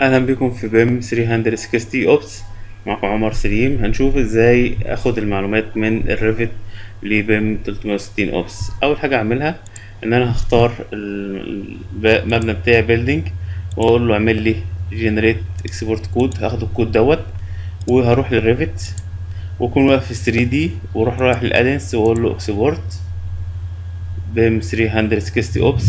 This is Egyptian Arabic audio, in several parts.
اهلا بكم في بيم 360 اوبس معكم عمر سليم هنشوف ازاي اخد المعلومات من الريفت لبيم 360 اوبس اول حاجه اعملها ان انا هختار ال- المبنى بتاعي بيلدينج واقول له اعمل لي جنريت اكسبورت كود هاخد الكود دوت وهروح للريفت واكون واقف في 3 دي واروح رايح للادنس واقول له اكسبورت بيم 360 اوبس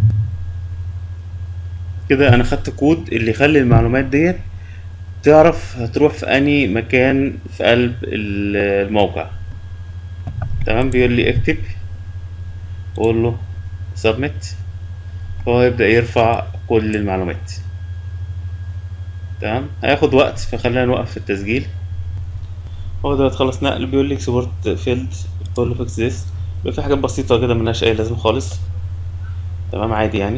كده انا خدت كود اللي يخلي المعلومات ديت تعرف هتروح في اني مكان في قلب ال- الموقع تمام بيقول لي اكتب واقول له سبميت فهو يبدأ يرفع كل المعلومات تمام هياخد وقت فخلينا نوقف في التسجيل هو دلوقتي خلص نقل بيقول لي اكسبورت فيلد بقول له فيكس ذس بيبقى في حاجات بسيطة كده ملهاش أي لازمة خالص تمام عادي يعني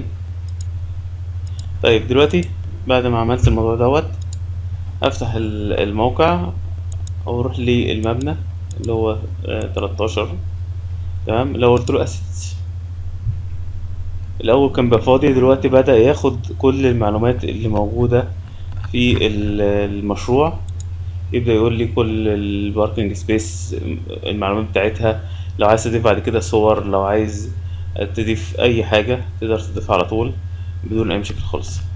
طيب دلوقتي بعد ما عملت الموضوع دوت افتح ال- الموقع واروح للمبنى اللي هو آه، 13 تمام لو قلت له اسيتس الاول كان بقى فاضي دلوقتي بدأ ياخد كل المعلومات اللي موجودة في ال- المشروع يبدأ يقول لي كل الباركنج سبيس المعلومات بتاعتها لو عايز تضيف بعد كده صور لو عايز تضيف اي حاجة تقدر تضيفها على طول بدون اي مشاكل خالص